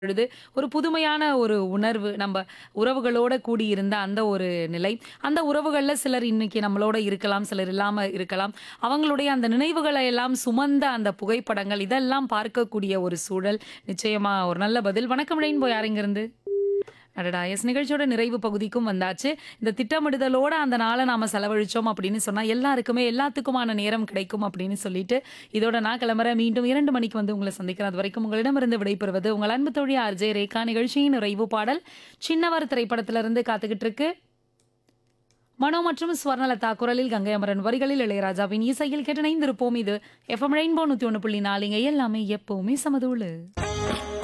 பொழுது ஒரு புதுமையான ஒரு உணர்வு நம்ம உறவுகளோட கூடியிருந்த அந்த ஒரு நிலை அந்த உறவுகள்ல சிலர் இன்னைக்கு நம்மளோட இருக்கலாம் சிலர் இல்லாம இருக்கலாம் அவங்களுடைய அந்த நினைவுகளை எல்லாம் சுமந்த அந்த புகைப்படங்கள் இதெல்லாம் பார்க்கக்கூடிய ஒரு சூழல் நிச்சயமா ஒரு நல்ல பதில் வணக்கம் ரெயின்போ யாருங்கிருந்து அடடா எஸ் நிகழ்ச்சியோட நிறைவு பகுதிக்கும் வந்தாச்சு இந்த திட்டமிடுதலோட அந்த நாளை நாம செலவழிச்சோம் அப்படின்னு சொன்னா எல்லாருக்குமே எல்லாத்துக்குமான நேரம் கிடைக்கும் அப்படின்னு சொல்லிட்டு இதோட நான் கிளம்புற மீண்டும் இரண்டு மணிக்கு வந்து உங்களை சந்திக்கிறேன் அது வரைக்கும் உங்களிடமிருந்து விடைபெறுவது உங்கள் அன்பு தோழி ஆர்ஜே ரேகா நிகழ்ச்சியின் நிறைவு பாடல் சின்னவர் திரைப்படத்திலிருந்து காத்துக்கிட்டு இருக்கு மனோ மற்றும் ஸ்வர்ணலதா குரலில் கங்கை அமரன் வரிகளில் இளையராஜாவின் இசையில் கேட்டு இணைந்திருப்போம் இது எஃப்எம் ரெயின்போ நூத்தி ஒன்று புள்ளி நாலுங்க எல்லாமே எப்பவுமே சமதூளு